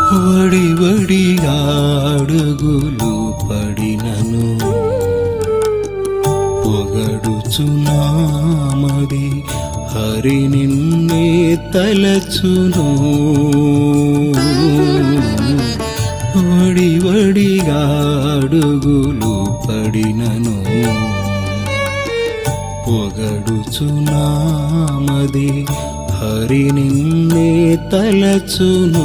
వడి వడి అడుగులు పడినను పొగడుచున్నామది హరి నిన్నే తలచును వడి వడిగా అడుగులు పడినను పొగడుచున్నామది హరి నిన్నే తలచును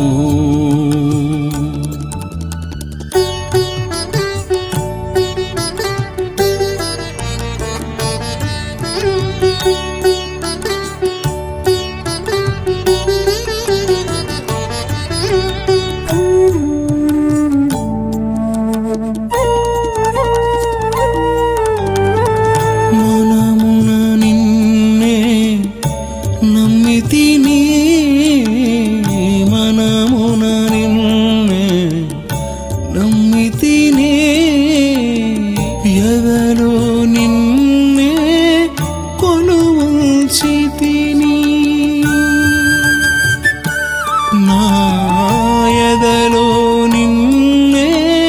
మనమున నిన్నే నమ్మితిని మనమున నిన్నే నమ్మితిని ఎదలో నిన్నే కొలువుంచితిని నా ఎదలో నిన్నే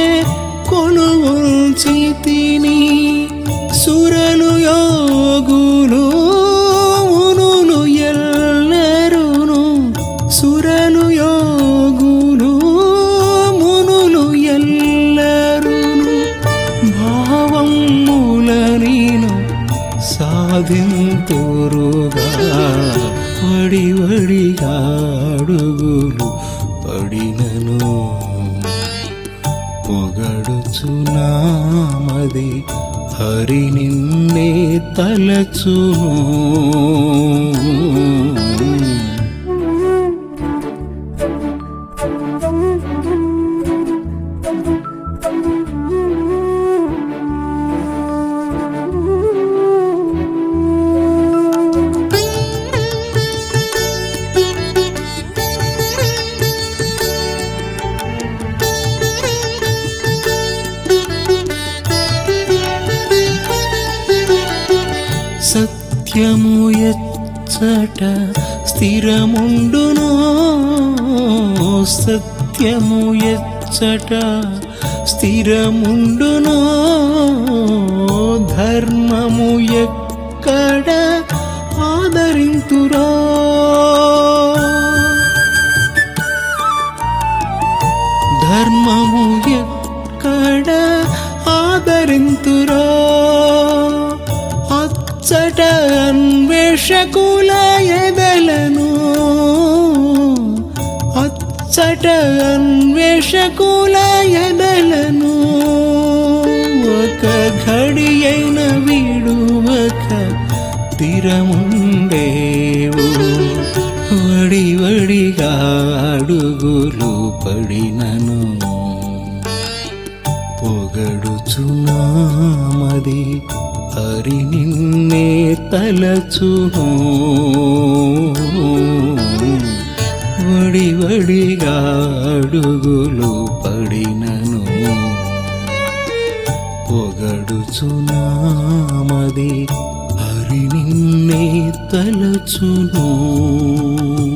కొలువుంచితిని సురలు యోగులు మునులు ఎల్లరును సురలు యోగులు మునులు ఎల్లరును భావముల నేను సాధింతురుగా వడి వడిగా అడుగులు పడినను పొగడుచున్నామది హరి నిన్నే తలచును సత్యము ఎచ్చట స్థిరముండును సత్యము ఎచ్చట స్థిరముండును ధర్మము ఎక్కడ ఆదరింతురా ధర్మము ఎక్కడ ఆదరింతురా అచ్చట అన్వేషకుల ఎదలను అచ్చట అన్వేషకుల ఎదలను ఒక ఘడి అయిన విడువక తిరముండేవు వడి వడిగా అడుగులు పడినను పొగడుచున్నామది హరి నిన్నే తలచును వడి వడిగా అడుగులు పడినను పొగడుచున్నామది హరి నిన్నే తలచును